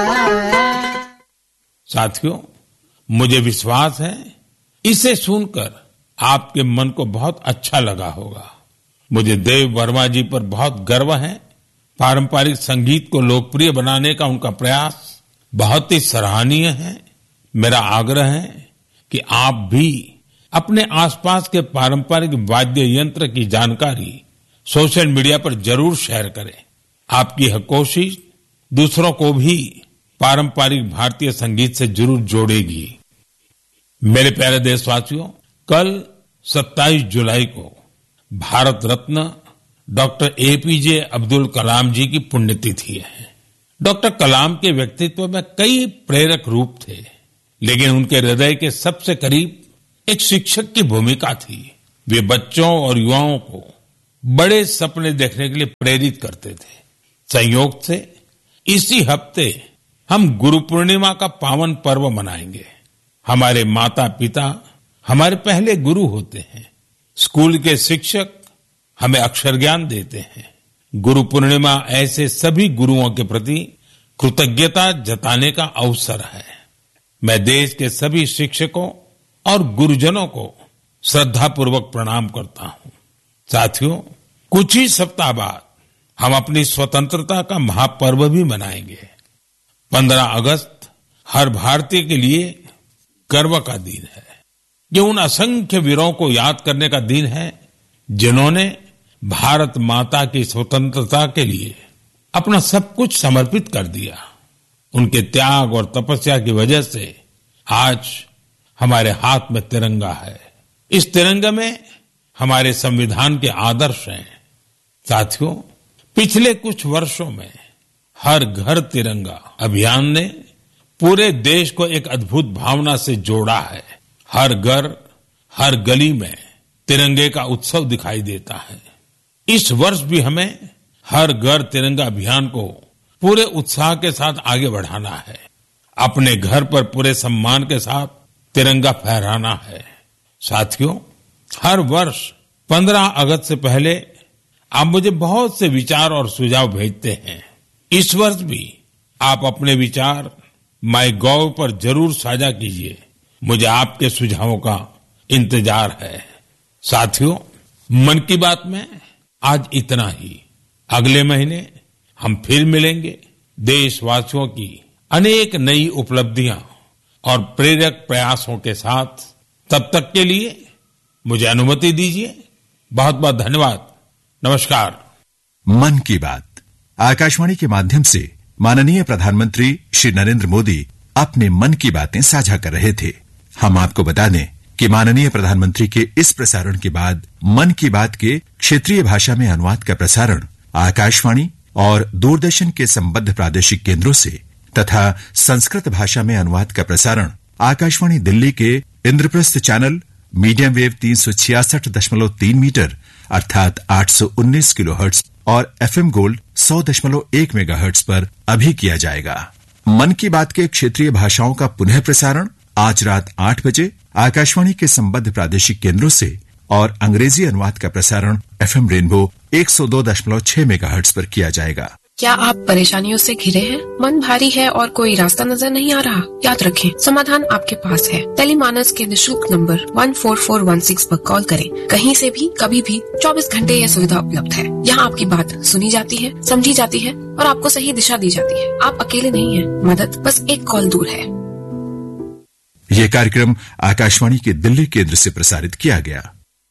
साथियों मुझे विश्वास है इसे सुनकर आपके मन को बहुत अच्छा लगा होगा मुझे देव वर्मा जी पर बहुत गर्व है पारंपरिक संगीत को लोकप्रिय बनाने का उनका प्रयास बहुत ही सराहनीय है मेरा आग्रह है कि आप भी अपने आसपास के पारंपरिक वाद्य यंत्र की जानकारी सोशल मीडिया पर जरूर शेयर करें आपकी यह कोशिश दूसरों को भी पारंपरिक भारतीय संगीत से जरूर जोड़ेगी मेरे प्यारे देशवासियों कल 27 जुलाई को भारत रत्न डॉक्टर एपीजे अब्दुल कलाम जी की पुण्यतिथि है डॉक्टर कलाम के व्यक्तित्व में कई प्रेरक रूप थे लेकिन उनके हृदय के सबसे करीब एक शिक्षक की भूमिका थी वे बच्चों और युवाओं को बड़े सपने देखने के लिए प्रेरित करते थे संयोग से इसी हफ्ते हम गुरु पूर्णिमा का पावन पर्व मनाएंगे हमारे माता पिता हमारे पहले गुरु होते हैं स्कूल के शिक्षक हमें अक्षर ज्ञान देते हैं गुरु पूर्णिमा ऐसे सभी गुरुओं के प्रति कृतज्ञता जताने का अवसर है मैं देश के सभी शिक्षकों और गुरुजनों को श्रद्धापूर्वक प्रणाम करता हूं साथियों कुछ ही सप्ताह बाद हम अपनी स्वतंत्रता का महापर्व भी मनाएंगे 15 अगस्त हर भारतीय के लिए गर्व का दिन है ये उन असंख्य वीरों को याद करने का दिन है जिन्होंने भारत माता की स्वतंत्रता के लिए अपना सब कुछ समर्पित कर दिया उनके त्याग और तपस्या की वजह से आज हमारे हाथ में तिरंगा है इस तिरंगे में हमारे संविधान के आदर्श हैं साथियों पिछले कुछ वर्षों में हर घर तिरंगा अभियान ने पूरे देश को एक अद्भुत भावना से जोड़ा है हर घर हर गली में तिरंगे का उत्सव दिखाई देता है इस वर्ष भी हमें हर घर तिरंगा अभियान को पूरे उत्साह के साथ आगे बढ़ाना है अपने घर पर पूरे सम्मान के साथ तिरंगा फहराना है साथियों हर वर्ष 15 अगस्त से पहले आप मुझे बहुत से विचार और सुझाव भेजते हैं इस वर्ष भी आप अपने विचार माई गॉव पर जरूर साझा कीजिए मुझे आपके सुझावों का इंतजार है साथियों मन की बात में आज इतना ही अगले महीने हम फिर मिलेंगे देशवासियों की अनेक नई उपलब्धियां और प्रेरक प्रयासों के साथ तब तक के लिए मुझे अनुमति दीजिए बहुत बहुत धन्यवाद नमस्कार मन की बात आकाशवाणी के माध्यम से माननीय प्रधानमंत्री श्री नरेंद्र मोदी अपने मन की बातें साझा कर रहे थे हम आपको बता दें कि माननीय प्रधानमंत्री के इस प्रसारण के बाद मन की बात के क्षेत्रीय भाषा में अनुवाद का प्रसारण आकाशवाणी और दूरदर्शन के संबद्ध प्रादेशिक केंद्रों से तथा संस्कृत भाषा में अनुवाद का प्रसारण आकाशवाणी दिल्ली के इंद्रप्रस्थ चैनल मीडियम वेव तीन सौ छियासठ दशमलव तीन मीटर अर्थात 819 किलो हर्ट्स और एफएम गोल्ड सौ दशमलव एक मेगा हर्ट्स पर अभी किया जाएगा मन की बात के क्षेत्रीय भाषाओं का पुनः प्रसारण आज रात आठ बजे आकाशवाणी के संबद्ध प्रादेशिक केंद्रों से और अंग्रेजी अनुवाद का प्रसारण एफएम रेनबो एक सौ दो दशमलव छह मेगा हर्ट्स पर किया जाएगा क्या आप परेशानियों से घिरे हैं मन भारी है और कोई रास्ता नजर नहीं आ रहा याद रखें समाधान आपके पास है टेलीमानस के निशुल्क नंबर 14416 पर कॉल करें कहीं से भी कभी भी 24 घंटे यह सुविधा उपलब्ध है यहाँ आपकी बात सुनी जाती है समझी जाती है और आपको सही दिशा दी जाती है आप अकेले नहीं हैं मदद बस एक कॉल दूर है यह कार्यक्रम आकाशवाणी के दिल्ली केंद्र से प्रसारित किया गया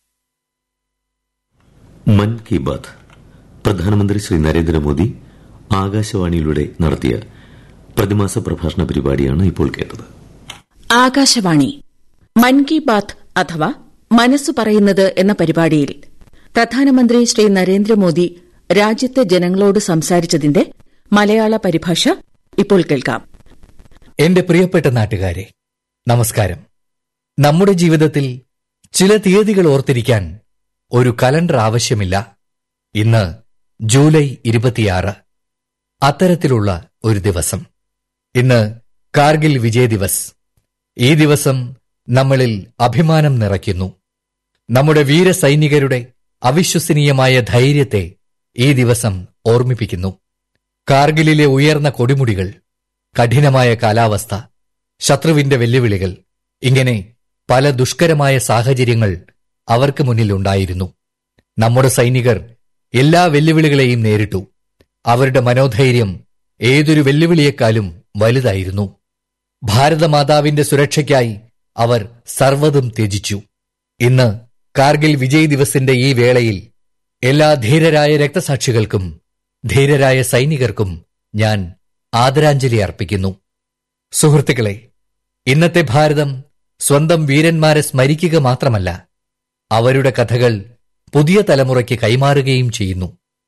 മൻ കി ബാത് പ്രധാനമന്ത്രി ശ്രീ നരേന്ദ്രമോദി ആകാശവാണിയിലൂടെ നടത്തിയ പ്രതിമാസ പ്രഭാഷണ പരിപാടിയാണ് ഇപ്പോൾ കേട്ടത് ആകാശവാണി മൻ കി ബാത്ത് അഥവാ മനസ്സു പറയുന്നത് എന്ന പരിപാടിയിൽ പ്രധാനമന്ത്രി ശ്രീ നരേന്ദ്രമോദി രാജ്യത്തെ ജനങ്ങളോട് സംസാരിച്ചതിന്റെ മലയാള പരിഭാഷ ഇപ്പോൾ കേൾക്കാം എന്റെ പ്രിയപ്പെട്ട നാട്ടുകാരെ നമസ്കാരം നമ്മുടെ ജീവിതത്തിൽ ചില തീയതികൾ ഓർത്തിരിക്കാൻ ഒരു കലണ്ടർ ആവശ്യമില്ല ഇന്ന് ജൂലൈ ഇരുപത്തിയാറ് അത്തരത്തിലുള്ള ഒരു ദിവസം ഇന്ന് കാർഗിൽ വിജയ് ദിവസ് ഈ ദിവസം നമ്മളിൽ അഭിമാനം നിറയ്ക്കുന്നു നമ്മുടെ വീരസൈനികരുടെ അവിശ്വസനീയമായ ധൈര്യത്തെ ഈ ദിവസം ഓർമ്മിപ്പിക്കുന്നു കാർഗിലിലെ ഉയർന്ന കൊടിമുടികൾ കഠിനമായ കാലാവസ്ഥ ശത്രുവിന്റെ വെല്ലുവിളികൾ ഇങ്ങനെ പല ദുഷ്കരമായ സാഹചര്യങ്ങൾ അവർക്ക് മുന്നിലുണ്ടായിരുന്നു നമ്മുടെ സൈനികർ എല്ലാ വെല്ലുവിളികളെയും നേരിട്ടു അവരുടെ മനോധൈര്യം ഏതൊരു വെല്ലുവിളിയെക്കാളും വലുതായിരുന്നു ഭാരതമാതാവിന്റെ സുരക്ഷയ്ക്കായി അവർ സർവ്വതും ത്യജിച്ചു ഇന്ന് കാർഗിൽ വിജയ് ദിവസിന്റെ ഈ വേളയിൽ എല്ലാ ധീരരായ രക്തസാക്ഷികൾക്കും ധീരരായ സൈനികർക്കും ഞാൻ ആദരാഞ്ജലി അർപ്പിക്കുന്നു സുഹൃത്തുക്കളെ ഇന്നത്തെ ഭാരതം സ്വന്തം വീരന്മാരെ സ്മരിക്കുക മാത്രമല്ല അവരുടെ കഥകൾ പുതിയ തലമുറയ്ക്ക് കൈമാറുകയും ചെയ്യുന്നു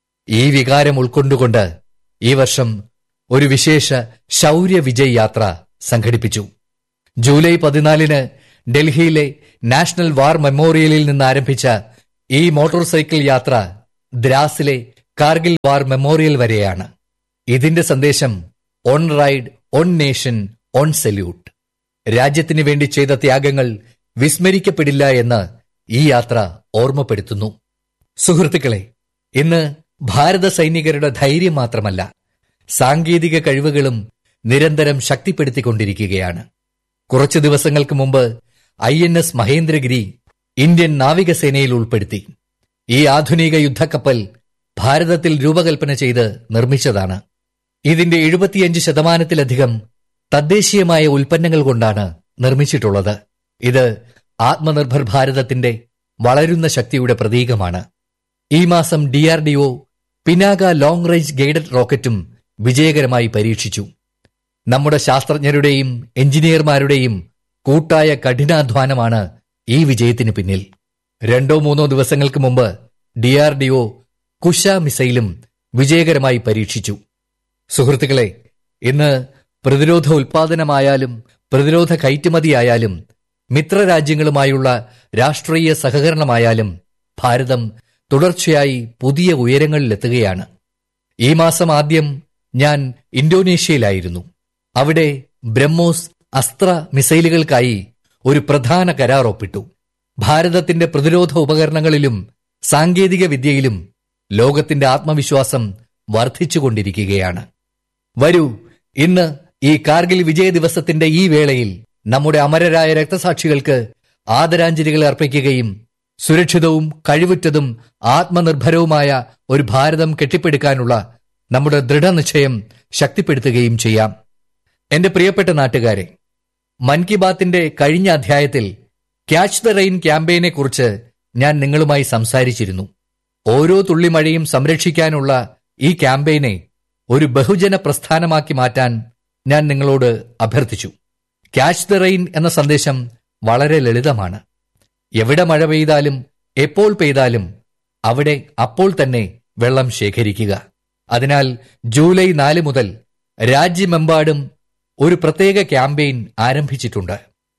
ഈ വികാരം ഉൾക്കൊണ്ടുകൊണ്ട് ഈ വർഷം ഒരു വിശേഷ ശൗര്യ വിജയ് യാത്ര സംഘടിപ്പിച്ചു ജൂലൈ പതിനാലിന് ഡൽഹിയിലെ നാഷണൽ വാർ മെമ്മോറിയലിൽ നിന്ന് ആരംഭിച്ച ഈ മോട്ടോർ സൈക്കിൾ യാത്ര ദ്രാസിലെ കാർഗിൽ വാർ മെമ്മോറിയൽ വരെയാണ് ഇതിന്റെ സന്ദേശം one ride one nation one salute രാജ്യത്തിന് വേണ്ടി ചെയ്ത ത്യാഗങ്ങൾ വിസ്മരിക്കപ്പെടില്ല എന്ന് ഈ യാത്ര ഓർമ്മപ്പെടുത്തുന്നു സുഹൃത്തുക്കളെ ഇന്ന് ഭാരത സൈനികരുടെ ധൈര്യം മാത്രമല്ല സാങ്കേതിക കഴിവുകളും നിരന്തരം ശക്തിപ്പെടുത്തിക്കൊണ്ടിരിക്കുകയാണ് കുറച്ചു ദിവസങ്ങൾക്ക് മുമ്പ് I N S Mahendragiri Indian നാവികസേനയിൽ ഉൾപ്പെടുത്തി ഈ ആധുനിക യുദ്ധക്കപ്പൽ ഭാരതത്തിൽ രൂപകൽപ്പന ചെയ്ത് നിർമ്മിച്ചതാണ് ഇതിന്റെ എഴുപത്തിയഞ്ച് ശതമാനത്തിലധികം തദ്ദേശീയമായ ഉൽപ്പന്നങ്ങൾ കൊണ്ടാണ് നിർമ്മിച്ചിട്ടുള്ളത് ഇത് ആത്മനിർഭർ ഭാരതത്തിന്റെ വളരുന്ന ശക്തിയുടെ പ്രതീകമാണ് ഈ മാസം DRDO Pinaka long range guided റോക്കറ്റും വിജയകരമായി പരീക്ഷിച്ചു നമ്മുടെ ശാസ്ത്രജ്ഞരുടെയും എഞ്ചിനീയർമാരുടെയും കൂട്ടായ കഠിനാധ്വാനമാണ് ഈ വിജയത്തിന് പിന്നിൽ രണ്ടോ മൂന്നോ ദിവസങ്ങൾക്ക് മുമ്പ് ഡിആർഡിഒ കുശ മിസൈലും വിജയകരമായി പരീക്ഷിച്ചു സുഹൃത്തുക്കളെ ഇന്ന് പ്രതിരോധ ഉൽപാദനമായാലും പ്രതിരോധ കയറ്റുമതിയായാലും മിത്രരാജ്യങ്ങളുമായുള്ള രാഷ്ട്രീയ സഹകരണമായാലും ഭാരതം തുടർച്ചയായി പുതിയ ഉയരങ്ങളിലെത്തുകയാണ് ഈ മാസം ആദ്യം ഞാൻ ഇന്തോനേഷ്യയിലായിരുന്നു അവിടെ ബ്രഹ്മോസ് അസ്ത്ര മിസൈലുകൾക്കായി ഒരു പ്രധാന കരാർ ഒപ്പിട്ടു ഭാരതത്തിന്റെ പ്രതിരോധ ഉപകരണങ്ങളിലും സാങ്കേതിക വിദ്യയിലും ലോകത്തിന്റെ ആത്മവിശ്വാസം വർദ്ധിച്ചുകൊണ്ടിരിക്കുകയാണ് വരൂ ഇന്ന് ഈ കാർഗിൽ വിജയ ദിവസത്തിന്റെ ഈ വേളയിൽ നമ്മുടെ അമരരായ രക്തസാക്ഷികൾക്ക് ആദരാഞ്ജലികൾ അർപ്പിക്കുകയും സുരക്ഷിതവും കഴിവുറ്റതും ആത്മനിർഭരവുമായ ഒരു ഭാരതം കെട്ടിപ്പടുക്കാനുള്ള നമ്മുടെ ദൃഢനിശ്ചയം ശക്തിപ്പെടുത്തുകയും ചെയ്യാം എന്റെ പ്രിയപ്പെട്ട നാട്ടുകാരെ മൻ കി ബാത്തിന്റെ കഴിഞ്ഞ അധ്യായത്തിൽ ക്യാച്ച് ദ റെയിൻ ക്യാമ്പയിനെ കുറിച്ച് ഞാൻ നിങ്ങളുമായി സംസാരിച്ചിരുന്നു ഓരോ തുള്ളിമഴയും സംരക്ഷിക്കാനുള്ള ഈ ക്യാമ്പയിനെ ഒരു ബഹുജന പ്രസ്ഥാനമാക്കി മാറ്റാൻ ഞാൻ നിങ്ങളോട് അഭ്യർത്ഥിച്ചു ക്യാച്ച് ദ റെയിൻ എന്ന സന്ദേശം വളരെ ലളിതമാണ് എവിടെ മഴ പെയ്താലും എപ്പോൾ പെയ്താലും അവിടെ അപ്പോൾ തന്നെ വെള്ളം ശേഖരിക്കുക അതിനാൽ ജൂലൈ നാല് മുതൽ രാജ്യമെമ്പാടും ഒരു പ്രത്യേക ക്യാമ്പയിൻ ആരംഭിച്ചിട്ടുണ്ട്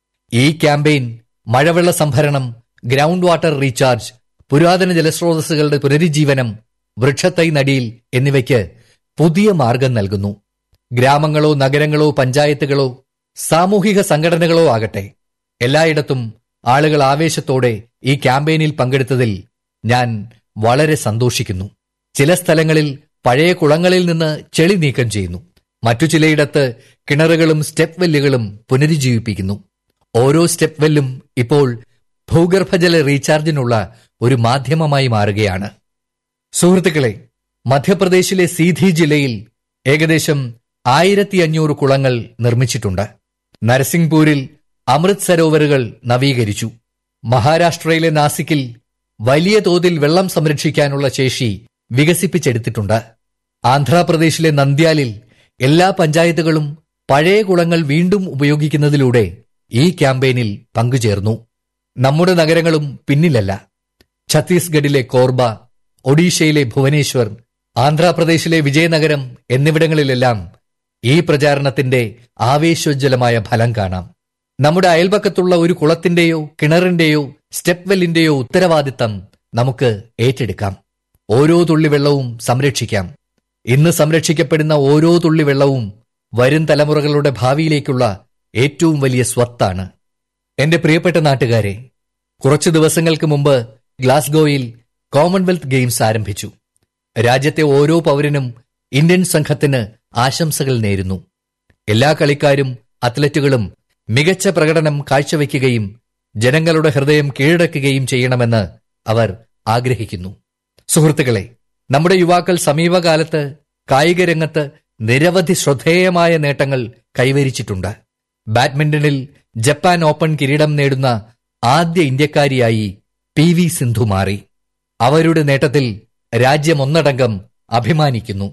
ഈ ക്യാമ്പയിൻ മഴവെള്ള സംഭരണം ഗ്രൗണ്ട് വാട്ടർ റീചാർജ് പുരാതന ജലസ്രോതസ്സുകളുടെ പുനരുജ്ജീവനം വൃക്ഷത്തൈ നടിയിൽ എന്നിവയ്ക്ക് പുതിയ മാർഗം നൽകുന്നു ഗ്രാമങ്ങളോ നഗരങ്ങളോ പഞ്ചായത്തുകളോ സാമൂഹിക സംഘടനകളോ ആകട്ടെ എല്ലായിടത്തും ആളുകൾ ആവേശത്തോടെ ഈ ക്യാമ്പയിനിൽ പങ്കെടുത്തതിൽ ഞാൻ വളരെ സന്തോഷിക്കുന്നു ചില സ്ഥലങ്ങളിൽ പഴയ കുളങ്ങളിൽ നിന്ന് ചെളി നീക്കം ചെയ്യുന്നു മറ്റു ചിലയിടത്ത് കിണറുകളും സ്റ്റെപ്പ് വെല്ലുകളും പുനരുജ്ജീവിപ്പിക്കുന്നു ഓരോ സ്റ്റെപ്പ് വെല്ലും ഇപ്പോൾ ഭൂഗർഭജല റീചാർജിനുള്ള ഒരു മാധ്യമമായി മാറുകയാണ് സുഹൃത്തുക്കളെ മധ്യപ്രദേശിലെ സീധി ജില്ലയിൽ ഏകദേശം ആയിരത്തി അഞ്ഞൂറ് കുളങ്ങൾ നിർമ്മിച്ചിട്ടുണ്ട് നരസിംഗ്പൂരിൽ അമൃത് സരോവറുകൾ നവീകരിച്ചു മഹാരാഷ്ട്രയിലെ നാസിക്കിൽ വലിയ തോതിൽ വെള്ളം സംരക്ഷിക്കാനുള്ള ശേഷി വികസിപ്പിച്ചെടുത്തിട്ടുണ്ട് ആന്ധ്രാപ്രദേശിലെ നന്ദ്യാലിൽ എല്ലാ പഞ്ചായത്തുകളും പഴയ കുളങ്ങൾ വീണ്ടും ഉപയോഗിക്കുന്നതിലൂടെ ഈ ക്യാമ്പയിനിൽ പങ്കുചേർന്നു നമ്മുടെ നഗരങ്ങളും പിന്നിലല്ല ഛത്തീസ്ഗഡിലെ കോർബ ഒഡീഷയിലെ ഭുവനേശ്വർ ആന്ധ്രാപ്രദേശിലെ വിജയനഗരം എന്നിവിടങ്ങളിലെല്ലാം ഈ പ്രചാരണത്തിന്റെ ആവേശോജ്വലമായ ഫലം കാണാം നമ്മുടെ അയൽപക്കത്തുള്ള ഒരു കുളത്തിന്റെയോ കിണറിന്റെയോ സ്റ്റെപ്പ് വെല്ലിന്റെയോ ഉത്തരവാദിത്തം നമുക്ക് ഏറ്റെടുക്കാം ഓരോ തുള്ളി വെള്ളവും സംരക്ഷിക്കാം ഇന്ന് സംരക്ഷിക്കപ്പെടുന്ന ഓരോ തുള്ളി വെള്ളവും വരും തലമുറകളുടെ ഭാവിയിലേക്കുള്ള ഏറ്റവും വലിയ സ്വത്താണ് എന്റെ പ്രിയപ്പെട്ട നാട്ടുകാരെ കുറച്ചു ദിവസങ്ങൾക്ക് മുമ്പ് ഗ്ലാസ്ഗോയിൽ കോമൺവെൽത്ത് ഗെയിംസ് ആരംഭിച്ചു രാജ്യത്തെ ഓരോ പൗരനും ഇന്ത്യൻ സംഘത്തിന് ആശംസകൾ നേരുന്നു എല്ലാ കളിക്കാരും അത്ലറ്റുകളും മികച്ച പ്രകടനം കാഴ്ചവെക്കുകയും ജനങ്ങളുടെ ഹൃദയം കീഴടക്കുകയും ചെയ്യണമെന്ന് അവർ ആഗ്രഹിക്കുന്നു സുഹൃത്തുക്കളെ നമ്മുടെ യുവാക്കൾ സമീപകാലത്ത് കായിക രംഗത്ത് നിരവധി ശ്രദ്ധേയമായ നേട്ടങ്ങൾ കൈവരിച്ചിട്ടുണ്ട് ബാഡ്മിന്റണിൽ ജപ്പാൻ ഓപ്പൺ കിരീടം നേടുന്ന ആദ്യ ഇന്ത്യക്കാരിയായി പി വി സിന്ധു മാറി അവരുടെ നേട്ടത്തിൽ രാജ്യം ഒന്നടങ്കം അഭിമാനിക്കുന്നു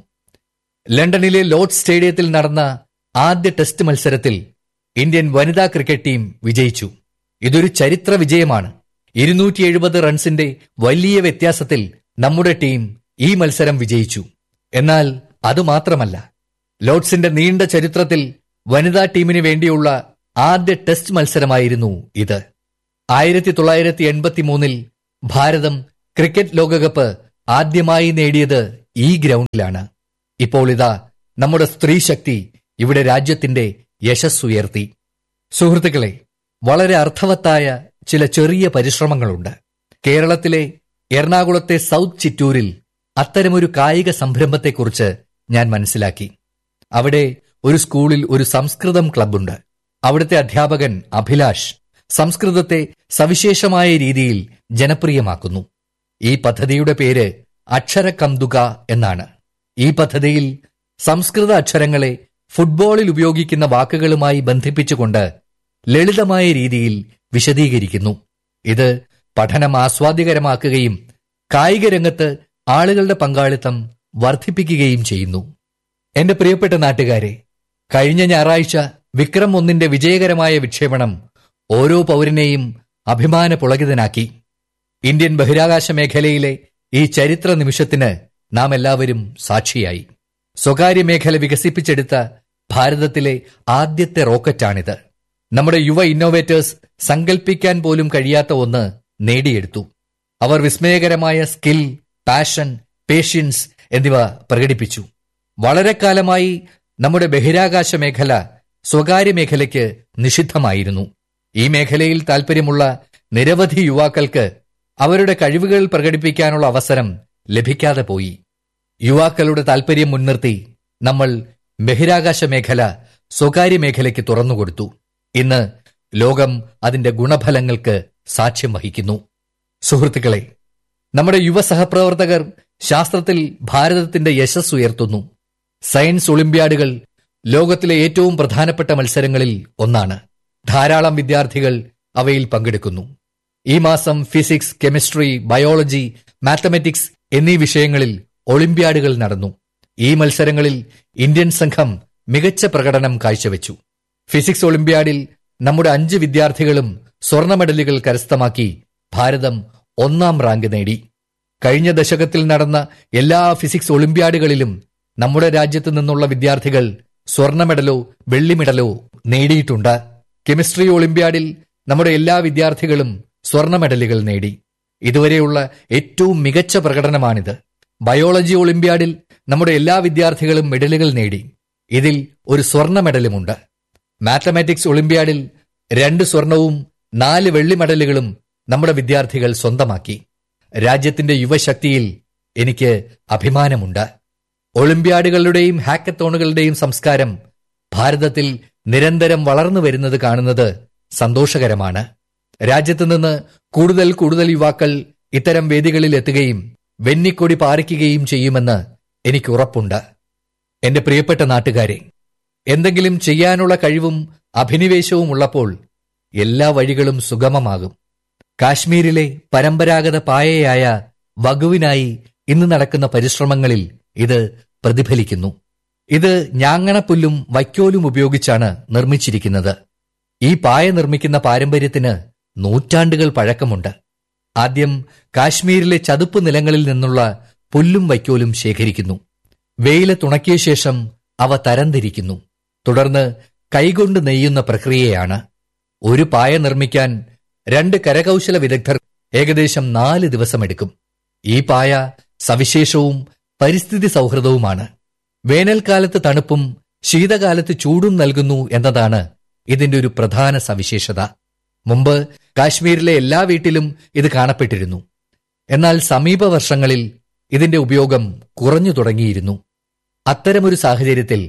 ലണ്ടനിലെ ലോർഡ് സ്റ്റേഡിയത്തിൽ നടന്ന ആദ്യ ടെസ്റ്റ് മത്സരത്തിൽ ഇന്ത്യൻ വനിതാ ക്രിക്കറ്റ് ടീം വിജയിച്ചു ഇതൊരു ചരിത്ര വിജയമാണ് ഇരുന്നൂറ്റി എഴുപത് റൺസിന്റെ വലിയ വ്യത്യാസത്തിൽ നമ്മുടെ ടീം ഈ മത്സരം വിജയിച്ചു എന്നാൽ അതുമാത്രമല്ല ലോർഡ്സിന്റെ നീണ്ട ചരിത്രത്തിൽ വനിതാ ടീമിന് വേണ്ടിയുള്ള ആദ്യ ടെസ്റ്റ് മത്സരമായിരുന്നു ഇത് ആയിരത്തി തൊള്ളായിരത്തി എൺപത്തി മൂന്നിൽ ഭാരതം ക്രിക്കറ്റ് ലോകകപ്പ് ആദ്യമായി നേടിയത് ഈ ഗ്രൗണ്ടിലാണ് ഇപ്പോൾ ഇതാ നമ്മുടെ സ്ത്രീ ശക്തി ഇവിടെ രാജ്യത്തിന്റെ യശസ്സുയർത്തി സുഹൃത്തുക്കളെ വളരെ അർത്ഥവത്തായ ചില ചെറിയ പരിശ്രമങ്ങളുണ്ട് കേരളത്തിലെ എറണാകുളത്തെ സൗത്ത് ചിറ്റൂരിൽ അത്തരമൊരു കായിക സംരംഭത്തെക്കുറിച്ച് ഞാൻ മനസ്സിലാക്കി അവിടെ ഒരു സ്കൂളിൽ ഒരു സംസ്കൃതം ക്ലബ്ബുണ്ട് അവിടുത്തെ അധ്യാപകൻ അഭിലാഷ് സംസ്കൃതത്തെ സവിശേഷമായ രീതിയിൽ ജനപ്രിയമാക്കുന്നു ഈ പദ്ധതിയുടെ പേര് അക്ഷരകന്തുക എന്നാണ് ഈ പദ്ധതിയിൽ സംസ്കൃത അക്ഷരങ്ങളെ ഫുട്ബോളിൽ ഉപയോഗിക്കുന്ന വാക്കുകളുമായി ബന്ധിപ്പിച്ചുകൊണ്ട് ലളിതമായ രീതിയിൽ വിശദീകരിക്കുന്നു ഇത് പഠനം ആസ്വാദ്യകരമാക്കുകയും കായിക രംഗത്ത് ആളുകളുടെ പങ്കാളിത്തം വർദ്ധിപ്പിക്കുകയും ചെയ്യുന്നു എന്റെ പ്രിയപ്പെട്ട നാട്ടുകാരെ കഴിഞ്ഞ ഞായറാഴ്ച വിക്രം ഒന്നിന്റെ വിജയകരമായ വിക്ഷേപണം ഓരോ പൗരനെയും അഭിമാന പുളകിതനാക്കി ഇന്ത്യൻ ബഹിരാകാശ മേഖലയിലെ ഈ ചരിത്ര നിമിഷത്തിന് നാം എല്ലാവരും സാക്ഷിയായി സ്വകാര്യ മേഖല വികസിപ്പിച്ചെടുത്ത ഭാരതത്തിലെ ആദ്യത്തെ റോക്കറ്റാണിത് നമ്മുടെ യുവ ഇന്നോവേറ്റേഴ്സ് സങ്കല്പിക്കാൻ പോലും കഴിയാത്ത ഒന്ന് നേടിയെടുത്തു അവർ വിസ്മയകരമായ സ്കിൽ പാഷൻ പേഷ്യൻസ് എന്നിവ പ്രകടിപ്പിച്ചു വളരെ കാലമായി നമ്മുടെ ബഹിരാകാശ മേഖല സ്വകാര്യ മേഖലയ്ക്ക് നിഷിദ്ധമായിരുന്നു ഈ മേഖലയിൽ താൽപ്പര്യമുള്ള നിരവധി യുവാക്കൾക്ക് അവരുടെ കഴിവുകൾ പ്രകടിപ്പിക്കാനുള്ള അവസരം ലഭിക്കാതെ പോയി യുവാക്കളുടെ താൽപ്പര്യം മുൻനിർത്തി നമ്മൾ ബഹിരാകാശ മേഖല സ്വകാര്യ മേഖലയ്ക്ക് തുറന്നുകൊടുത്തു ഇന്ന് ലോകം അതിന്റെ ഗുണഫലങ്ങൾക്ക് സാക്ഷ്യം വഹിക്കുന്നു സുഹൃത്തുക്കളെ നമ്മുടെ യുവ സഹപ്രവർത്തകർ ശാസ്ത്രത്തിൽ ഭാരതത്തിന്റെ യശസ് ഉയർത്തുന്നു സയൻസ് ഒളിമ്പ്യാഡുകൾ ലോകത്തിലെ ഏറ്റവും പ്രധാനപ്പെട്ട മത്സരങ്ങളിൽ ഒന്നാണ് ധാരാളം വിദ്യാർത്ഥികൾ അവയിൽ പങ്കെടുക്കുന്നു ഈ മാസം ഫിസിക്സ് കെമിസ്ട്രി ബയോളജി മാത്തമാറ്റിക്സ് എന്നീ വിഷയങ്ങളിൽ ഒളിമ്പ്യാഡുകൾ നടന്നു ഈ മത്സരങ്ങളിൽ ഇന്ത്യൻ സംഘം മികച്ച പ്രകടനം കാഴ്ചവെച്ചു ഫിസിക്സ് ഒളിമ്പ്യാഡിൽ നമ്മുടെ അഞ്ച് വിദ്യാർത്ഥികളും സ്വർണ്ണ മെഡലുകൾ കരസ്ഥമാക്കി ഭാരതം ഒന്നാം റാങ്ക് നേടി കഴിഞ്ഞ ദശകത്തിൽ നടന്ന എല്ലാ ഫിസിക്സ് ഒളിമ്പ്യാഡുകളിലും നമ്മുടെ രാജ്യത്ത് നിന്നുള്ള വിദ്യാർത്ഥികൾ സ്വർണ്ണ മെഡലോ വെള്ളി മെഡലോ നേടിയിട്ടുണ്ട് കെമിസ്ട്രി ഒളിമ്പ്യാഡിൽ നമ്മുടെ എല്ലാ വിദ്യാർത്ഥികളും സ്വർണ്ണ മെഡലുകൾ നേടി ഇതുവരെയുള്ള ഏറ്റവും മികച്ച പ്രകടനമാണിത് ബയോളജി ഒളിമ്പ്യാഡിൽ നമ്മുടെ എല്ലാ വിദ്യാർത്ഥികളും മെഡലുകൾ നേടി ഇതിൽ ഒരു സ്വർണ്ണ മെഡലുമുണ്ട് മാത്തമാറ്റിക്സ് ഒളിമ്പ്യാഡിൽ രണ്ട് സ്വർണവും നാല് വെള്ളി മെഡലുകളും നമ്മുടെ വിദ്യാർത്ഥികൾ സ്വന്തമാക്കി രാജ്യത്തിന്റെ യുവശക്തിയിൽ എനിക്ക് അഭിമാനമുണ്ട് ഒളിമ്പ്യാഡുകളുടെയും ഹാക്കത്തോണുകളുടെയും സംസ്കാരം ഭാരതത്തിൽ നിരന്തരം വളർന്നു വരുന്നത് കാണുന്നത് സന്തോഷകരമാണ് രാജ്യത്ത് നിന്ന് കൂടുതൽ കൂടുതൽ യുവാക്കൾ ഇത്തരം വേദികളിൽ എത്തുകയും വെന്നിക്കൊടി പാറിക്കുകയും ചെയ്യുമെന്ന് എനിക്ക് ഉറപ്പുണ്ട് എന്റെ പ്രിയപ്പെട്ട നാട്ടുകാരെ എന്തെങ്കിലും ചെയ്യാനുള്ള കഴിവും അഭിനിവേശവും ഉള്ളപ്പോൾ എല്ലാ വഴികളും സുഗമമാകും കാശ്മീരിലെ പരമ്പരാഗത പായയായ വകുവിനായി ഇന്ന് നടക്കുന്ന പരിശ്രമങ്ങളിൽ ഇത് പ്രതിഫലിക്കുന്നു ഇത് ഞാങ്ങണപ്പുല്ലും വൈക്കോലും ഉപയോഗിച്ചാണ് നിർമ്മിച്ചിരിക്കുന്നത് ഈ പായ നിർമ്മിക്കുന്ന പാരമ്പര്യത്തിന് നൂറ്റാണ്ടുകൾ പഴക്കമുണ്ട് ആദ്യം കാശ്മീരിലെ ചതുപ്പ് നിലങ്ങളിൽ നിന്നുള്ള പുല്ലും വൈക്കോലും ശേഖരിക്കുന്നു വെയിലത്തുണക്കിയ ശേഷം അവ തരംതിരിക്കുന്നു തുടർന്ന് കൈകൊണ്ട് നെയ്യുന്ന പ്രക്രിയയാണ് ഒരു പായ നിർമ്മിക്കാൻ രണ്ട് കരകൗശല വിദഗ്ധർ ഏകദേശം നാല് ദിവസമെടുക്കും ഈ പായ സവിശേഷവും പരിസ്ഥിതി സൗഹൃദവുമാണ് വേനൽക്കാലത്ത് തണുപ്പും ശീതകാലത്ത് ചൂടും നൽകുന്നു എന്നതാണ് ഇതിന്റെ ഒരു പ്രധാന സവിശേഷത മുമ്പ് കാശ്മീരിലെ എല്ലാ വീട്ടിലും ഇത് കാണപ്പെട്ടിരുന്നു എന്നാൽ സമീപ വർഷങ്ങളിൽ ഇതിന്റെ ഉപയോഗം കുറഞ്ഞു തുടങ്ങിയിരുന്നു അത്തരമൊരു സാഹചര്യത്തിൽ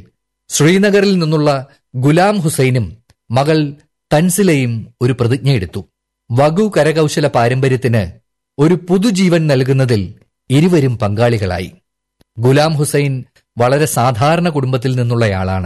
ശ്രീനഗറിൽ നിന്നുള്ള ഗുലാം ഹുസൈനും മകൾ തൻസിലയും ഒരു പ്രതിജ്ഞയെടുത്തു വഗു കരകൗശല പാരമ്പര്യത്തിന് ഒരു പുതുജീവൻ നൽകുന്നതിൽ ഇരുവരും പങ്കാളികളായി ഗുലാം ഹുസൈൻ വളരെ സാധാരണ കുടുംബത്തിൽ നിന്നുള്ളയാളാണ്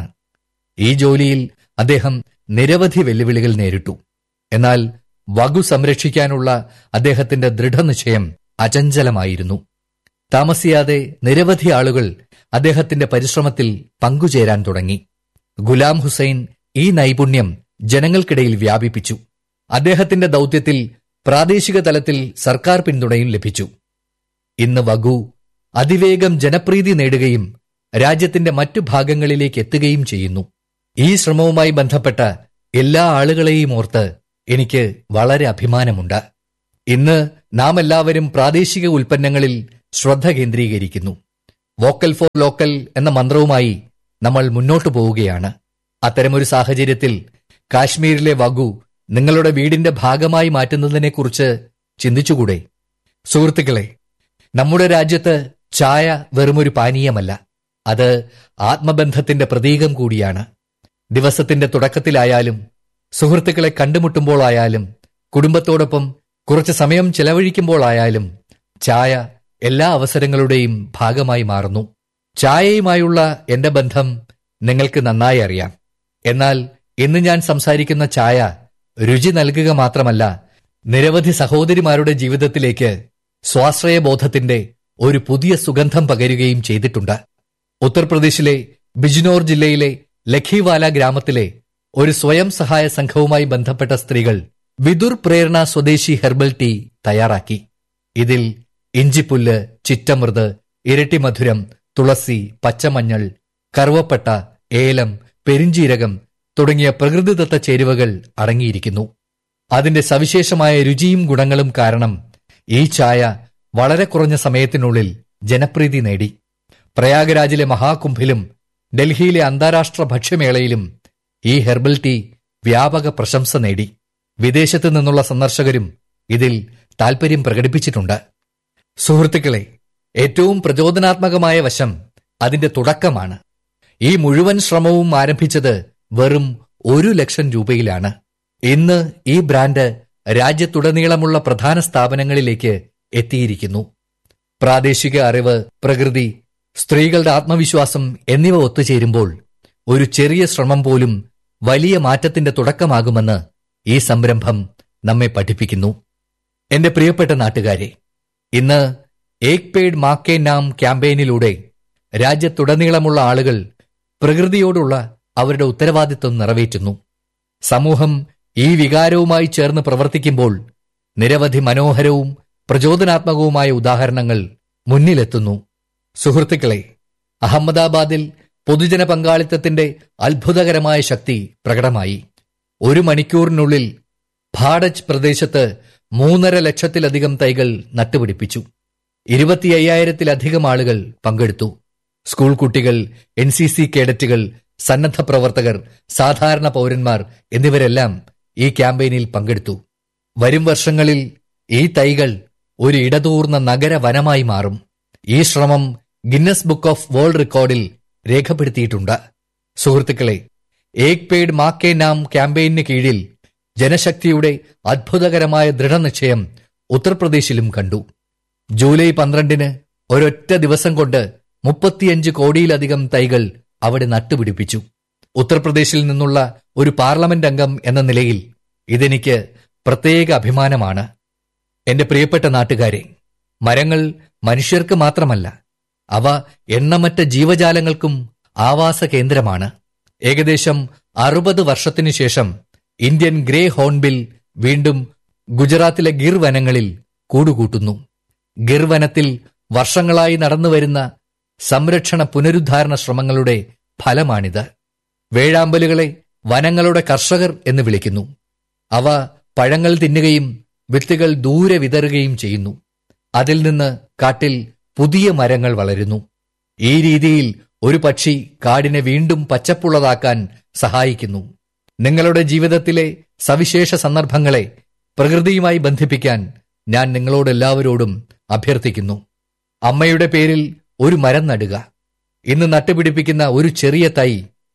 ഈ ജോലിയിൽ അദ്ദേഹം നിരവധി വെല്ലുവിളികൾ നേരിട്ടു എന്നാൽ വഗു സംരക്ഷിക്കാനുള്ള അദ്ദേഹത്തിന്റെ ദൃഢനിശ്ചയം അചഞ്ചലമായിരുന്നു താമസിയാതെ നിരവധി ആളുകൾ അദ്ദേഹത്തിന്റെ പരിശ്രമത്തിൽ പങ്കുചേരാൻ തുടങ്ങി ഗുലാം ഹുസൈൻ ഈ നൈപുണ്യം ജനങ്ങൾക്കിടയിൽ വ്യാപിപ്പിച്ചു അദ്ദേഹത്തിന്റെ ദൗത്യത്തിൽ പ്രാദേശിക തലത്തിൽ സർക്കാർ പിന്തുണയും ലഭിച്ചു ഇന്ന് വഗു അതിവേഗം ജനപ്രീതി നേടുകയും രാജ്യത്തിന്റെ മറ്റു ഭാഗങ്ങളിലേക്ക് എത്തുകയും ചെയ്യുന്നു ഈ ശ്രമവുമായി ബന്ധപ്പെട്ട എല്ലാ ആളുകളെയും ഓർത്ത് എനിക്ക് വളരെ അഭിമാനമുണ്ട് ഇന്ന് നാം എല്ലാവരും പ്രാദേശിക ഉൽപ്പന്നങ്ങളിൽ ശ്രദ്ധ കേന്ദ്രീകരിക്കുന്നു വോക്കൽ ഫോർ ലോക്കൽ എന്ന മന്ത്രവുമായി നമ്മൾ മുന്നോട്ടു പോവുകയാണ് അത്തരമൊരു സാഹചര്യത്തിൽ കാശ്മീരിലെ വഗു നിങ്ങളുടെ വീടിന്റെ ഭാഗമായി മാറ്റുന്നതിനെക്കുറിച്ച് ചിന്തിച്ചുകൂടെ സുഹൃത്തുക്കളെ നമ്മുടെ രാജ്യത്ത് ചായ വെറുമൊരു പാനീയമല്ല അത് ആത്മബന്ധത്തിന്റെ പ്രതീകം കൂടിയാണ് ദിവസത്തിന്റെ തുടക്കത്തിലായാലും സുഹൃത്തുക്കളെ കണ്ടുമുട്ടുമ്പോഴായാലും കുടുംബത്തോടൊപ്പം കുറച്ച് സമയം ചെലവഴിക്കുമ്പോഴായാലും ചായ എല്ലാ അവസരങ്ങളുടെയും ഭാഗമായി മാറുന്നു ചായയുമായുള്ള എന്റെ ബന്ധം നിങ്ങൾക്ക് നന്നായി അറിയാം എന്നാൽ ഇന്ന് ഞാൻ സംസാരിക്കുന്ന ചായ രുചി നൽകുക മാത്രമല്ല നിരവധി സഹോദരിമാരുടെ ജീവിതത്തിലേക്ക് സ്വാശ്രയബോധത്തിന്റെ ഒരു പുതിയ സുഗന്ധം പകരുകയും ചെയ്തിട്ടുണ്ട് ഉത്തർപ്രദേശിലെ ബിജ്നോർ ജില്ലയിലെ ലഖിവാല ഗ്രാമത്തിലെ ഒരു സ്വയം സഹായ സംഘവുമായി ബന്ധപ്പെട്ട സ്ത്രീകൾ വിദുർ പ്രേരണ സ്വദേശി ഹെർബൽ ടീ തയ്യാറാക്കി ഇതിൽ ഇഞ്ചിപ്പുല്ല് ചിറ്റമൃത് ഇരട്ടി മധുരം തുളസി പച്ചമഞ്ഞൾ കറുവപ്പട്ട ഏലം പെരിഞ്ചീരകം തുടങ്ങിയ പ്രകൃതിദത്ത ചേരുവകൾ അടങ്ങിയിരിക്കുന്നു അതിന്റെ സവിശേഷമായ രുചിയും ഗുണങ്ങളും കാരണം ഈ ചായ വളരെ കുറഞ്ഞ സമയത്തിനുള്ളിൽ ജനപ്രീതി നേടി പ്രയാഗരാജിലെ മഹാകുംഭിലും ഡൽഹിയിലെ അന്താരാഷ്ട്ര ഭക്ഷ്യമേളയിലും ഈ ഹെർബൽ ടീ വ്യാപക പ്രശംസ നേടി വിദേശത്തു നിന്നുള്ള സന്ദർശകരും ഇതിൽ താൽപര്യം പ്രകടിപ്പിച്ചിട്ടുണ്ട് സുഹൃത്തുക്കളെ ഏറ്റവും പ്രചോദനാത്മകമായ വശം അതിന്റെ തുടക്കമാണ് ഈ മുഴുവൻ ശ്രമവും ആരംഭിച്ചത് വെറും ഒരു ലക്ഷം രൂപയിലാണ് ഇന്ന് ഈ ബ്രാൻഡ് രാജ്യത്തുടനീളമുള്ള പ്രധാന സ്ഥാപനങ്ങളിലേക്ക് എത്തിയിരിക്കുന്നു പ്രാദേശിക അറിവ് പ്രകൃതി സ്ത്രീകളുടെ ആത്മവിശ്വാസം എന്നിവ ഒത്തുചേരുമ്പോൾ ഒരു ചെറിയ ശ്രമം പോലും വലിയ മാറ്റത്തിന്റെ തുടക്കമാകുമെന്ന് ഈ സംരംഭം നമ്മെ പഠിപ്പിക്കുന്നു എന്റെ പ്രിയപ്പെട്ട നാട്ടുകാരെ ഇന്ന് ഏക് പേഡ് മാക്കേ നാം ക്യാമ്പയിനിലൂടെ രാജ്യത്തുടനീളമുള്ള ആളുകൾ പ്രകൃതിയോടുള്ള അവരുടെ ഉത്തരവാദിത്വം നിറവേറ്റുന്നു സമൂഹം ഈ വികാരവുമായി ചേർന്ന് പ്രവർത്തിക്കുമ്പോൾ നിരവധി മനോഹരവും പ്രചോദനാത്മകവുമായ ഉദാഹരണങ്ങൾ മുന്നിലെത്തുന്നു സുഹൃത്തുക്കളെ അഹമ്മദാബാദിൽ പൊതുജന പങ്കാളിത്തത്തിന്റെ അത്ഭുതകരമായ ശക്തി പ്രകടമായി ഒരു മണിക്കൂറിനുള്ളിൽ ഭാഡജ് പ്രദേശത്ത് മൂന്നര ലക്ഷത്തിലധികം തൈകൾ നട്ടുപിടിപ്പിച്ചു ഇരുപത്തി അയ്യായിരത്തിലധികം ആളുകൾ പങ്കെടുത്തു സ്കൂൾ കുട്ടികൾ എൻ സി സി കേഡറ്റുകൾ സന്നദ്ധ പ്രവർത്തകർ സാധാരണ പൗരന്മാർ എന്നിവരെല്ലാം ഈ ക്യാമ്പയിനിൽ പങ്കെടുത്തു വരും വർഷങ്ങളിൽ ഈ തൈകൾ ഒരു ഇടതൂർന്ന നഗര വനമായി മാറും ഈ ശ്രമം ഗിന്നസ് ബുക്ക് ഓഫ് വേൾഡ് റെക്കോർഡിൽ രേഖപ്പെടുത്തിയിട്ടുണ്ട് സുഹൃത്തുക്കളെ ഏക് പേഡ് മാക്കേ നാം ക്യാമ്പയിന് കീഴിൽ ജനശക്തിയുടെ അത്ഭുതകരമായ ദൃഢനിശ്ചയം ഉത്തർപ്രദേശിലും കണ്ടു ജൂലൈ പന്ത്രണ്ടിന് ഒരൊറ്റ ദിവസം കൊണ്ട് മുപ്പത്തിയഞ്ച് കോടിയിലധികം തൈകൾ അവിടെ നട്ടുപിടിപ്പിച്ചു ഉത്തർപ്രദേശിൽ നിന്നുള്ള ഒരു പാർലമെന്റ് അംഗം എന്ന നിലയിൽ ഇതെനിക്ക് പ്രത്യേക അഭിമാനമാണ് എന്റെ പ്രിയപ്പെട്ട നാട്ടുകാരെ മരങ്ങൾ മനുഷ്യർക്ക് മാത്രമല്ല അവ എണ്ണമറ്റ ജീവജാലങ്ങൾക്കും ആവാസ കേന്ദ്രമാണ് ഏകദേശം അറുപത് വർഷത്തിനു ശേഷം ഇന്ത്യൻ ഗ്രേ ഹോൺബിൽ വീണ്ടും ഗുജറാത്തിലെ ഗിർ വനങ്ങളിൽ കൂടുകൂട്ടുന്നു ഗിർ വനത്തിൽ വർഷങ്ങളായി നടന്നുവരുന്ന സംരക്ഷണ പുനരുദ്ധാരണ ശ്രമങ്ങളുടെ ഫലമാണിത് വേഴാമ്പലുകളെ വനങ്ങളുടെ കർഷകർ എന്ന് വിളിക്കുന്നു അവ പഴങ്ങൾ തിന്നുകയും വിത്തുകൾ ദൂരെ വിതറുകയും ചെയ്യുന്നു അതിൽ നിന്ന് കാട്ടിൽ പുതിയ മരങ്ങൾ വളരുന്നു ഈ രീതിയിൽ ഒരു പക്ഷി കാടിനെ വീണ്ടും പച്ചപ്പുള്ളതാക്കാൻ സഹായിക്കുന്നു നിങ്ങളുടെ ജീവിതത്തിലെ സവിശേഷ സന്ദർഭങ്ങളെ പ്രകൃതിയുമായി ബന്ധിപ്പിക്കാൻ ഞാൻ നിങ്ങളോടെല്ലാവരോടും അഭ്യർത്ഥിക്കുന്നു അമ്മയുടെ പേരിൽ ഒരു മരം നടുക ഇന്ന് നട്ടുപിടിപ്പിക്കുന്ന ഒരു ചെറിയ തൈ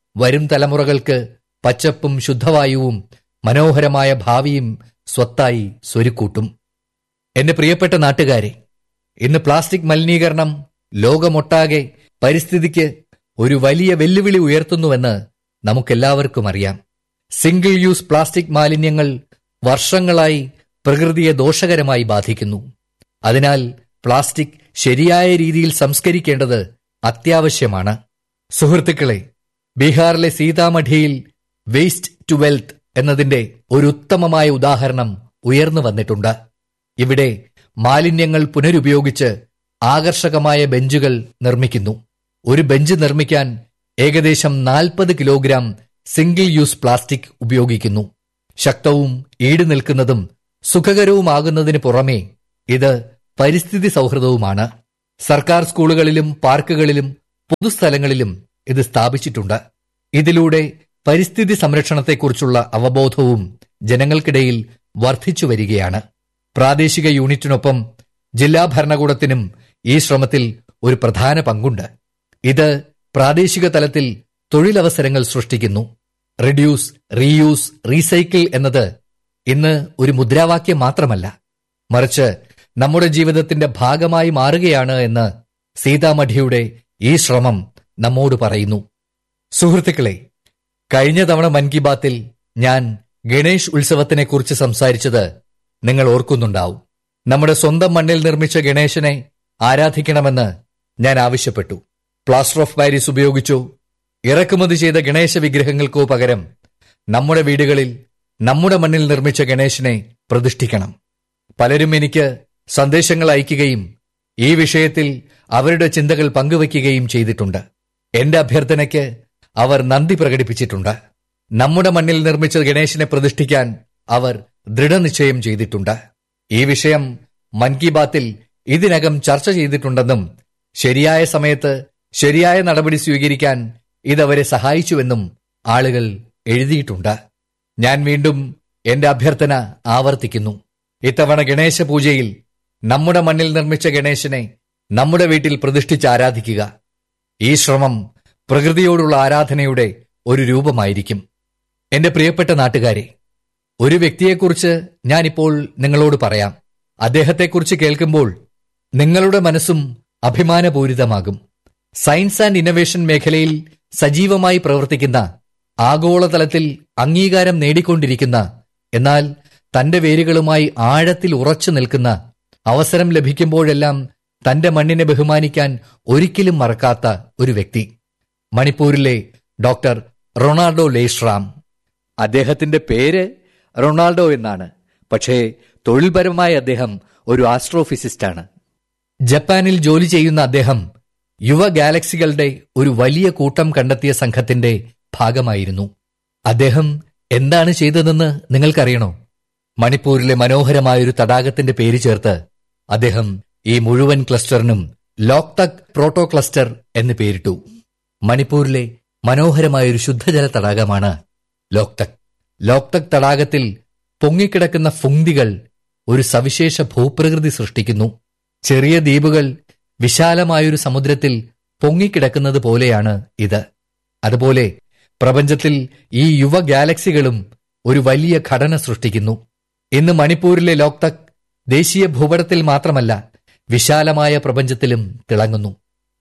വരും തലമുറകൾക്ക് പച്ചപ്പും ശുദ്ധവായുവും മനോഹരമായ ഭാവിയും സ്വത്തായി സ്വരുക്കൂട്ടും എന്റെ പ്രിയപ്പെട്ട നാട്ടുകാരെ ഇന്ന് പ്ലാസ്റ്റിക് മലിനീകരണം ലോകമൊട്ടാകെ പരിസ്ഥിതിക്ക് ഒരു വലിയ വെല്ലുവിളി ഉയർത്തുന്നുവെന്ന് നമുക്കെല്ലാവർക്കും അറിയാം സിംഗിൾ യൂസ് പ്ലാസ്റ്റിക് മാലിന്യങ്ങൾ വർഷങ്ങളായി പ്രകൃതിയെ ദോഷകരമായി ബാധിക്കുന്നു അതിനാൽ പ്ലാസ്റ്റിക് ശരിയായ രീതിയിൽ സംസ്കരിക്കേണ്ടത് അത്യാവശ്യമാണ് സുഹൃത്തുക്കളെ ബീഹാറിലെ സീതാമഠിയിൽ വേസ്റ്റ് ടു വെൽത്ത് എന്നതിന്റെ ഒരു ഉത്തമമായ ഉദാഹരണം ഉയർന്നു വന്നിട്ടുണ്ട് ഇവിടെ മാലിന്യങ്ങൾ പുനരുപയോഗിച്ച് ആകർഷകമായ ബെഞ്ചുകൾ നിർമ്മിക്കുന്നു ഒരു ബെഞ്ച് നിർമ്മിക്കാൻ ഏകദേശം നാൽപ്പത് കിലോഗ്രാം സിംഗിൾ യൂസ് പ്ലാസ്റ്റിക് ഉപയോഗിക്കുന്നു ശക്തവും ഈട് നിൽക്കുന്നതും സുഖകരവുമാകുന്നതിന് പുറമെ ഇത് പരിസ്ഥിതി സൗഹൃദവുമാണ് സർക്കാർ സ്കൂളുകളിലും പാർക്കുകളിലും പൊതുസ്ഥലങ്ങളിലും ഇത് സ്ഥാപിച്ചിട്ടുണ്ട് ഇതിലൂടെ പരിസ്ഥിതി സംരക്ഷണത്തെക്കുറിച്ചുള്ള അവബോധവും ജനങ്ങൾക്കിടയിൽ വർദ്ധിച്ചു വരികയാണ് പ്രാദേശിക യൂണിറ്റിനൊപ്പം ജില്ലാ ഭരണകൂടത്തിനും ഈ ശ്രമത്തിൽ ഒരു പ്രധാന പങ്കുണ്ട് ഇത് പ്രാദേശിക തലത്തിൽ തൊഴിലവസരങ്ങൾ സൃഷ്ടിക്കുന്നു റിഡ്യൂസ് റീയൂസ് റീസൈക്കിൾ എന്നത് ഇന്ന് ഒരു മുദ്രാവാക്യം മാത്രമല്ല മറിച്ച് നമ്മുടെ ജീവിതത്തിന്റെ ഭാഗമായി മാറുകയാണ് എന്ന് സീതാമഠിയുടെ ഈ ശ്രമം നമ്മോട് പറയുന്നു സുഹൃത്തുക്കളെ കഴിഞ്ഞ തവണ മൻ കി ബാത്തിൽ ഞാൻ ഗണേഷ് ഉത്സവത്തിനെക്കുറിച്ച് സംസാരിച്ചത് നിങ്ങൾ ഓർക്കുന്നുണ്ടാവും നമ്മുടെ സ്വന്തം മണ്ണിൽ നിർമ്മിച്ച ഗണേശനെ ആരാധിക്കണമെന്ന് ഞാൻ ആവശ്യപ്പെട്ടു പ്ലാസ്റ്റർ ഓഫ് പാരീസ് ഉപയോഗിച്ചോ ഇറക്കുമതി ചെയ്ത ഗണേശ വിഗ്രഹങ്ങൾക്കോ പകരം നമ്മുടെ വീടുകളിൽ നമ്മുടെ മണ്ണിൽ നിർമ്മിച്ച ഗണേശനെ പ്രതിഷ്ഠിക്കണം പലരും എനിക്ക് സന്ദേശങ്ങൾ അയക്കുകയും ഈ വിഷയത്തിൽ അവരുടെ ചിന്തകൾ പങ്കുവയ്ക്കുകയും ചെയ്തിട്ടുണ്ട് എന്റെ അഭ്യർത്ഥനയ്ക്ക് അവർ നന്ദി പ്രകടിപ്പിച്ചിട്ടുണ്ട് നമ്മുടെ മണ്ണിൽ നിർമ്മിച്ച ഗണേശനെ പ്രതിഷ്ഠിക്കാൻ അവർ ദൃഢനിശ്ചയം ചെയ്തിട്ടുണ്ട് ഈ വിഷയം മൻ കി ബാത്തിൽ ഇതിനകം ചർച്ച ചെയ്തിട്ടുണ്ടെന്നും ശരിയായ സമയത്ത് ശരിയായ നടപടി സ്വീകരിക്കാൻ ഇതവരെ സഹായിച്ചുവെന്നും ആളുകൾ എഴുതിയിട്ടുണ്ട് ഞാൻ വീണ്ടും എന്റെ അഭ്യർത്ഥന ആവർത്തിക്കുന്നു ഇത്തവണ ഗണേശ പൂജയിൽ നമ്മുടെ മണ്ണിൽ നിർമ്മിച്ച ഗണേശനെ നമ്മുടെ വീട്ടിൽ പ്രതിഷ്ഠിച്ച് ആരാധിക്കുക ഈ ശ്രമം പ്രകൃതിയോടുള്ള ആരാധനയുടെ ഒരു രൂപമായിരിക്കും എന്റെ പ്രിയപ്പെട്ട നാട്ടുകാരെ ഒരു വ്യക്തിയെക്കുറിച്ച് ഞാനിപ്പോൾ നിങ്ങളോട് പറയാം അദ്ദേഹത്തെക്കുറിച്ച് കേൾക്കുമ്പോൾ നിങ്ങളുടെ മനസ്സും അഭിമാനപൂരിതമാകും സയൻസ് ആൻഡ് ഇന്നവേഷൻ മേഖലയിൽ സജീവമായി പ്രവർത്തിക്കുന്ന ആഗോളതലത്തിൽ അംഗീകാരം നേടിക്കൊണ്ടിരിക്കുന്ന എന്നാൽ തന്റെ വേരുകളുമായി ആഴത്തിൽ ഉറച്ചു നിൽക്കുന്ന അവസരം ലഭിക്കുമ്പോഴെല്ലാം തന്റെ മണ്ണിനെ ബഹുമാനിക്കാൻ ഒരിക്കലും മറക്കാത്ത ഒരു വ്യക്തി മണിപ്പൂരിലെ ഡോക്ടർ റൊണാൾഡോ ലേഷ്റാം അദ്ദേഹത്തിന്റെ പേര് റൊണാൾഡോ എന്നാണ് പക്ഷേ തൊഴിൽപരമായി അദ്ദേഹം ഒരു ആസ്ട്രോഫിസിസ്റ്റാണ് ജപ്പാനിൽ ജോലി ചെയ്യുന്ന അദ്ദേഹം യുവ ഗാലക്സികളുടെ ഒരു വലിയ കൂട്ടം കണ്ടെത്തിയ സംഘത്തിന്റെ ഭാഗമായിരുന്നു അദ്ദേഹം എന്താണ് ചെയ്തതെന്ന് നിങ്ങൾക്കറിയണോ മണിപ്പൂരിലെ മനോഹരമായൊരു തടാകത്തിന്റെ പേര് ചേർത്ത് അദ്ദേഹം ഈ മുഴുവൻ ക്ലസ്റ്ററിനും ലോക്തക് പ്രോട്ടോ ക്ലസ്റ്റർ എന്ന് പേരിട്ടു മണിപ്പൂരിലെ മനോഹരമായൊരു ശുദ്ധജല തടാകമാണ് ലോക്തക് ലോക്തക് തടാകത്തിൽ പൊങ്ങിക്കിടക്കുന്ന ഫുങ്തികൾ ഒരു സവിശേഷ ഭൂപ്രകൃതി സൃഷ്ടിക്കുന്നു ചെറിയ ദ്വീപുകൾ വിശാലമായൊരു സമുദ്രത്തിൽ പൊങ്ങിക്കിടക്കുന്നത് പോലെയാണ് ഇത് അതുപോലെ പ്രപഞ്ചത്തിൽ ഈ യുവ ഗാലക്സികളും ഒരു വലിയ ഘടന സൃഷ്ടിക്കുന്നു ഇന്ന് മണിപ്പൂരിലെ ലോക്തക് ദേശീയ ഭൂപടത്തിൽ മാത്രമല്ല വിശാലമായ പ്രപഞ്ചത്തിലും തിളങ്ങുന്നു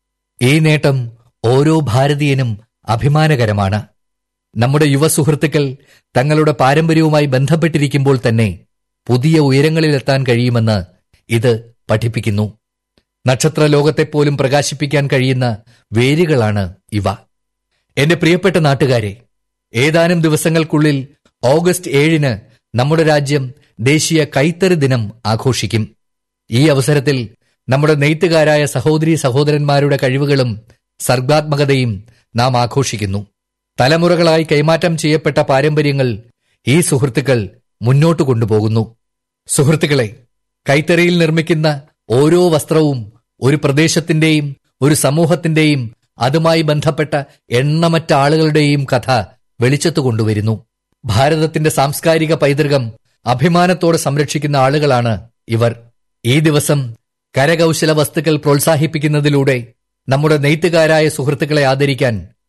ഈ നേട്ടം ഓരോ ഭാരതീയനും അഭിമാനകരമാണ് നമ്മുടെ യുവ സുഹൃത്തുക്കൾ തങ്ങളുടെ പാരമ്പര്യവുമായി ബന്ധപ്പെട്ടിരിക്കുമ്പോൾ തന്നെ പുതിയ ഉയരങ്ങളിലെത്താൻ കഴിയുമെന്ന് ഇത് പഠിപ്പിക്കുന്നു നക്ഷത്ര ലോകത്തെപ്പോലും പ്രകാശിപ്പിക്കാൻ കഴിയുന്ന വേരുകളാണ് ഇവ എന്റെ പ്രിയപ്പെട്ട നാട്ടുകാരെ ഏതാനും ദിവസങ്ങൾക്കുള്ളിൽ ഓഗസ്റ്റ് ഏഴിന് നമ്മുടെ രാജ്യം ദേശീയ കൈത്തറി ദിനം ആഘോഷിക്കും ഈ അവസരത്തിൽ നമ്മുടെ നെയ്ത്തുകാരായ സഹോദരി സഹോദരന്മാരുടെ കഴിവുകളും സർഗാത്മകതയും നാം ആഘോഷിക്കുന്നു തലമുറകളായി കൈമാറ്റം ചെയ്യപ്പെട്ട പാരമ്പര്യങ്ങൾ ഈ സുഹൃത്തുക്കൾ മുന്നോട്ട് കൊണ്ടുപോകുന്നു സുഹൃത്തുക്കളെ കൈത്തറിയിൽ നിർമ്മിക്കുന്ന ഓരോ വസ്ത്രവും ഒരു പ്രദേശത്തിന്റെയും ഒരു സമൂഹത്തിന്റെയും അതുമായി ബന്ധപ്പെട്ട എണ്ണമറ്റ ആളുകളുടെയും കഥ വെളിച്ചത്തു കൊണ്ടുവരുന്നു ഭാരതത്തിന്റെ സാംസ്കാരിക പൈതൃകം അഭിമാനത്തോടെ സംരക്ഷിക്കുന്ന ആളുകളാണ് ഇവർ ഈ ദിവസം കരകൗശല വസ്തുക്കൾ പ്രോത്സാഹിപ്പിക്കുന്നതിലൂടെ നമ്മുടെ നെയ്ത്തുകാരായ സുഹൃത്തുക്കളെ ആദരിക്കാൻ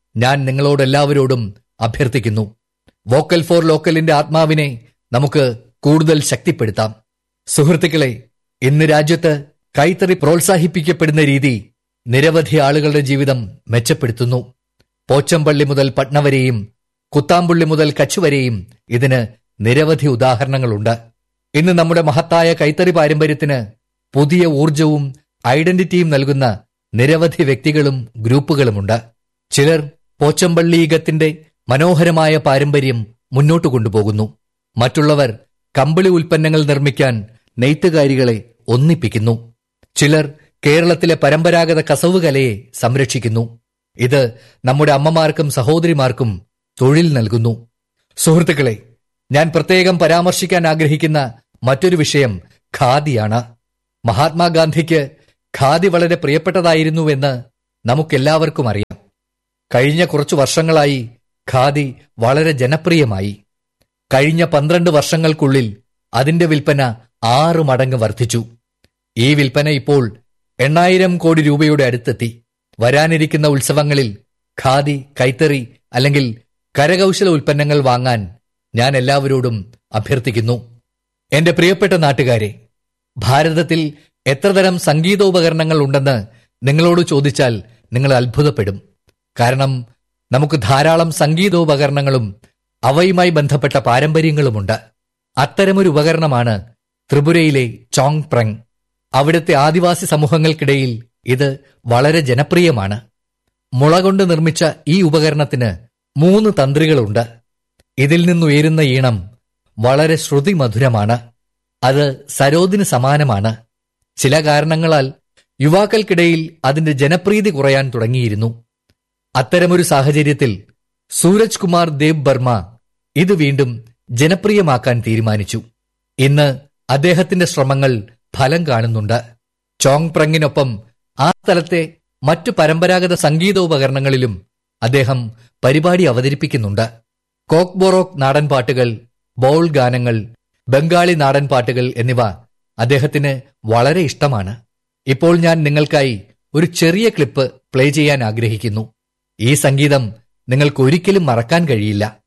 ഞാൻ നിങ്ങളോടെല്ലാവരോടും അഭ്യർത്ഥിക്കുന്നു വോക്കൽ ഫോർ ലോക്കലിന്റെ ആത്മാവിനെ നമുക്ക് കൂടുതൽ ശക്തിപ്പെടുത്താം സുഹൃത്തുക്കളെ ഇന്ന് രാജ്യത്ത് കൈത്തറി പ്രോത്സാഹിപ്പിക്കപ്പെടുന്ന രീതി നിരവധി ആളുകളുടെ ജീവിതം മെച്ചപ്പെടുത്തുന്നു പോച്ചമ്പള്ളി മുതൽ പട്ന വരെയും കുത്താമ്പുള്ളി മുതൽ കച്ച് വരെയും ഇതിന് നിരവധി ഉദാഹരണങ്ങളുണ്ട് ഇന്ന് നമ്മുടെ മഹത്തായ കൈത്തറി പാരമ്പര്യത്തിന് പുതിയ ഊർജവും ഐഡന്റിറ്റിയും നൽകുന്ന നിരവധി വ്യക്തികളും ഗ്രൂപ്പുകളുമുണ്ട് ചിലർ പോച്ചമ്പള്ളീകത്തിന്റെ മനോഹരമായ പാരമ്പര്യം മുന്നോട്ട് കൊണ്ടുപോകുന്നു മറ്റുള്ളവർ കമ്പിളി ഉൽപ്പന്നങ്ങൾ നിർമ്മിക്കാൻ നെയ്ത്തുകാരികളെ ഒന്നിപ്പിക്കുന്നു ചിലർ കേരളത്തിലെ പരമ്പരാഗത കസവ് കലയെ സംരക്ഷിക്കുന്നു ഇത് നമ്മുടെ അമ്മമാർക്കും സഹോദരിമാർക്കും തൊഴിൽ നൽകുന്നു സുഹൃത്തുക്കളെ ഞാൻ പ്രത്യേകം പരാമർശിക്കാൻ ആഗ്രഹിക്കുന്ന മറ്റൊരു വിഷയം ഖാദിയാണ് മഹാത്മാഗാന്ധിക്ക് ഖാദി വളരെ പ്രിയപ്പെട്ടതായിരുന്നുവെന്ന് നമുക്കെല്ലാവർക്കും അറിയാം കഴിഞ്ഞ കുറച്ചു വർഷങ്ങളായി ഖാദി വളരെ ജനപ്രിയമായി കഴിഞ്ഞ പന്ത്രണ്ട് വർഷങ്ങൾക്കുള്ളിൽ അതിന്റെ വിൽപ്പന ആറ് മടങ്ങ് വർദ്ധിച്ചു ഈ വിൽപ്പന ഇപ്പോൾ എണ്ണായിരം കോടി രൂപയുടെ അടുത്തെത്തി വരാനിരിക്കുന്ന ഉത്സവങ്ങളിൽ ഖാദി കൈത്തറി അല്ലെങ്കിൽ കരകൗശല ഉൽപ്പന്നങ്ങൾ വാങ്ങാൻ ഞാൻ എല്ലാവരോടും അഭ്യർത്ഥിക്കുന്നു എന്റെ പ്രിയപ്പെട്ട നാട്ടുകാരെ ഭാരതത്തിൽ എത്രതരം സംഗീതോപകരണങ്ങൾ ഉണ്ടെന്ന് നിങ്ങളോട് ചോദിച്ചാൽ നിങ്ങൾ അത്ഭുതപ്പെടും കാരണം നമുക്ക് ധാരാളം സംഗീതോപകരണങ്ങളും അവയുമായി ബന്ധപ്പെട്ട പാരമ്പര്യങ്ങളുമുണ്ട് അത്തരമൊരു ഉപകരണമാണ് ത്രിപുരയിലെ ചോങ് പ്രങ് അവിടുത്തെ ആദിവാസി സമൂഹങ്ങൾക്കിടയിൽ ഇത് വളരെ ജനപ്രിയമാണ് മുള കൊണ്ട് നിർമ്മിച്ച ഈ ഉപകരണത്തിന് മൂന്ന് തന്ത്രികളുണ്ട് ഇതിൽ നിന്നുയരുന്ന ഈണം വളരെ ശ്രുതിമധുരമാണ് അത് സരോദിന് സമാനമാണ് ചില കാരണങ്ങളാൽ യുവാക്കൾക്കിടയിൽ അതിന്റെ ജനപ്രീതി കുറയാൻ തുടങ്ങിയിരുന്നു അത്തരമൊരു സാഹചര്യത്തിൽ സൂരജ് കുമാർ ദേവ് ബർമ്മ ഇത് വീണ്ടും ജനപ്രിയമാക്കാൻ തീരുമാനിച്ചു ഇന്ന് അദ്ദേഹത്തിന്റെ ശ്രമങ്ങൾ ഫലം കാണുന്നുണ്ട് ചോങ് പ്രങ്ങിനൊപ്പം ആ സ്ഥലത്തെ മറ്റു പരമ്പരാഗത സംഗീതോപകരണങ്ങളിലും അദ്ദേഹം പരിപാടി അവതരിപ്പിക്കുന്നുണ്ട് കോക്ക് ബൊറോക്ക് നാടൻ പാട്ടുകൾ ബൗൾ ഗാനങ്ങൾ ബംഗാളി നാടൻ പാട്ടുകൾ എന്നിവ അദ്ദേഹത്തിന് വളരെ ഇഷ്ടമാണ് ഇപ്പോൾ ഞാൻ നിങ്ങൾക്കായി ഒരു ചെറിയ ക്ലിപ്പ് പ്ലേ ചെയ്യാൻ ആഗ്രഹിക്കുന്നു ഈ സംഗീതം നിങ്ങൾക്ക് ഒരിക്കലും മറക്കാൻ കഴിയില്ല